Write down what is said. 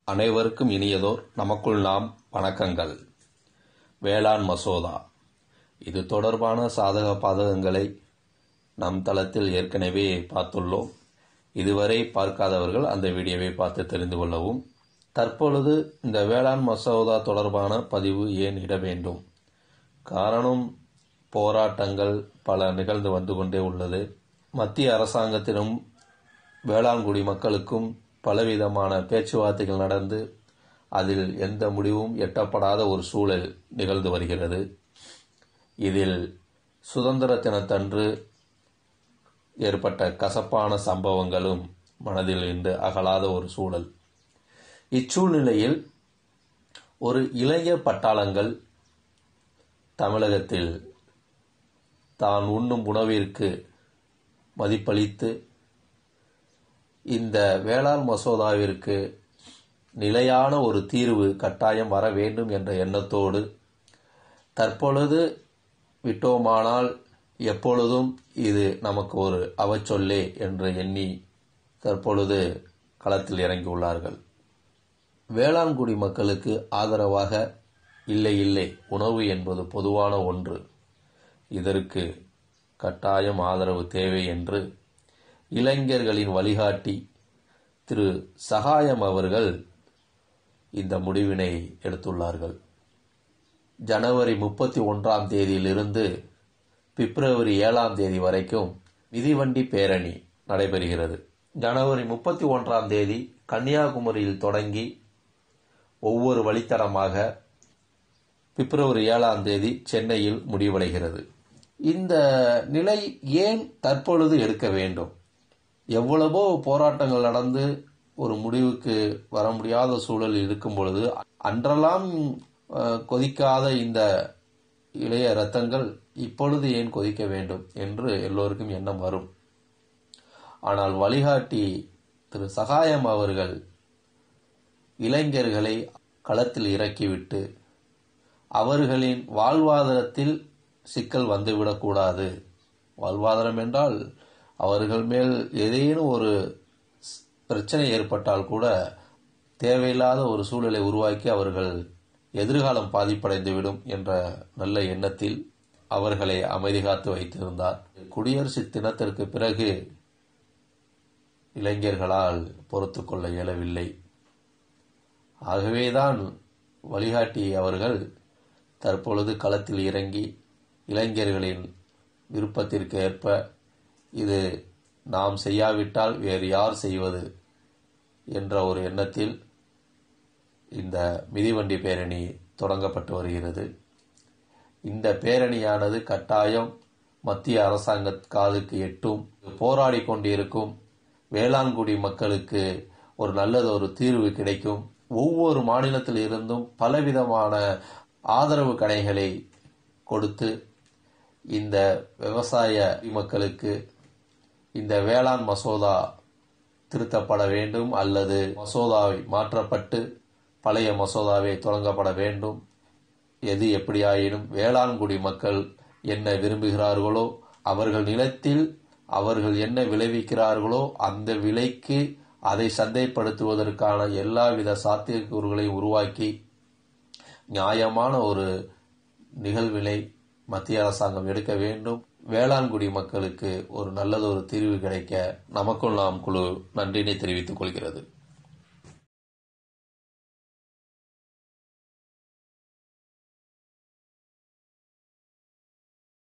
அனைவருக்கும் இனியதோர் நமக்குள் நாம் வணக்கங்கள் வேளாண் மசோதா இது தொடர்பான சாதக பாதகங்களை நம் தளத்தில் ஏற்கனவே பார்த்துள்ளோம் இதுவரை பார்க்காதவர்கள் அந்த வீடியோவை பார்த்து தெரிந்து கொள்ளவும் தற்பொழுது இந்த வேளாண் மசோதா தொடர்பான பதிவு ஏன் இட வேண்டும் காரணம் போராட்டங்கள் பல நிகழ்ந்து வந்து கொண்டே உள்ளது மத்திய அரசாங்கத்திலும் வேளாண்குடி மக்களுக்கும் பலவிதமான பேச்சுவார்த்தைகள் நடந்து அதில் எந்த முடிவும் எட்டப்படாத ஒரு சூழல் நிகழ்ந்து வருகிறது இதில் சுதந்திர தினத்தன்று ஏற்பட்ட கசப்பான சம்பவங்களும் மனதில் இன்று அகலாத ஒரு சூழல் இச்சூழ்நிலையில் ஒரு இளைஞர் பட்டாளங்கள் தமிழகத்தில் தான் உண்ணும் உணவிற்கு மதிப்பளித்து இந்த வேளாண் மசோதாவிற்கு நிலையான ஒரு தீர்வு கட்டாயம் வர வேண்டும் என்ற எண்ணத்தோடு தற்பொழுது விட்டோமானால் எப்பொழுதும் இது நமக்கு ஒரு அவச்சொல்லே என்று எண்ணி தற்பொழுது களத்தில் இறங்கியுள்ளார்கள் வேளாண்குடி மக்களுக்கு ஆதரவாக இல்லை இல்லை உணவு என்பது பொதுவான ஒன்று இதற்கு கட்டாயம் ஆதரவு தேவை என்று இளைஞர்களின் வழிகாட்டி திரு சகாயம் அவர்கள் இந்த முடிவினை எடுத்துள்ளார்கள் ஜனவரி முப்பத்தி ஒன்றாம் தேதியிலிருந்து பிப்ரவரி ஏழாம் தேதி வரைக்கும் மிதிவண்டி பேரணி நடைபெறுகிறது ஜனவரி முப்பத்தி ஒன்றாம் தேதி கன்னியாகுமரியில் தொடங்கி ஒவ்வொரு வழித்தடமாக பிப்ரவரி ஏழாம் தேதி சென்னையில் முடிவடைகிறது இந்த நிலை ஏன் தற்பொழுது எடுக்க வேண்டும் எவ்வளவோ போராட்டங்கள் நடந்து ஒரு முடிவுக்கு வர முடியாத சூழல் இருக்கும் பொழுது அன்றெல்லாம் கொதிக்காத இந்த இளைய ரத்தங்கள் இப்பொழுது ஏன் கொதிக்க வேண்டும் என்று எல்லோருக்கும் எண்ணம் வரும் ஆனால் வழிகாட்டி திரு சகாயம் அவர்கள் இளைஞர்களை களத்தில் இறக்கிவிட்டு அவர்களின் வாழ்வாதாரத்தில் சிக்கல் வந்துவிடக்கூடாது வாழ்வாதாரம் என்றால் அவர்கள் மேல் ஏதேனும் ஒரு பிரச்சனை ஏற்பட்டால் கூட தேவையில்லாத ஒரு சூழலை உருவாக்கி அவர்கள் எதிர்காலம் பாதிப்படைந்துவிடும் என்ற நல்ல எண்ணத்தில் அவர்களை அமைதி காத்து வைத்திருந்தார் குடியரசு தினத்திற்கு பிறகு இளைஞர்களால் பொறுத்து கொள்ள இயலவில்லை ஆகவேதான் வழிகாட்டி அவர்கள் தற்பொழுது களத்தில் இறங்கி இளைஞர்களின் விருப்பத்திற்கு ஏற்ப இது நாம் செய்யாவிட்டால் வேறு யார் செய்வது என்ற ஒரு எண்ணத்தில் இந்த மிதிவண்டி பேரணி தொடங்கப்பட்டு வருகிறது இந்த பேரணியானது கட்டாயம் மத்திய அரசாங்க காதுக்கு எட்டும் போராடி கொண்டிருக்கும் வேளாண்குடி மக்களுக்கு ஒரு நல்லது ஒரு தீர்வு கிடைக்கும் ஒவ்வொரு மாநிலத்தில் இருந்தும் பலவிதமான ஆதரவு கடைகளை கொடுத்து இந்த விவசாய மக்களுக்கு இந்த வேளாண் மசோதா திருத்தப்பட வேண்டும் அல்லது மசோதாவை மாற்றப்பட்டு பழைய மசோதாவை தொடங்கப்பட வேண்டும் எது எப்படியாயினும் வேளாண்குடி மக்கள் என்ன விரும்புகிறார்களோ அவர்கள் நிலத்தில் அவர்கள் என்ன விளைவிக்கிறார்களோ அந்த விலைக்கு அதை சந்தைப்படுத்துவதற்கான எல்லாவித சாத்தியக்கூறுகளையும் உருவாக்கி நியாயமான ஒரு நிகழ்வினை மத்திய அரசாங்கம் எடுக்க வேண்டும் வேளாண்குடி மக்களுக்கு ஒரு நல்லதொரு தீர்வு கிடைக்க நமக்குள் நாம் குழு நன்றினை தெரிவித்துக் கொள்கிறது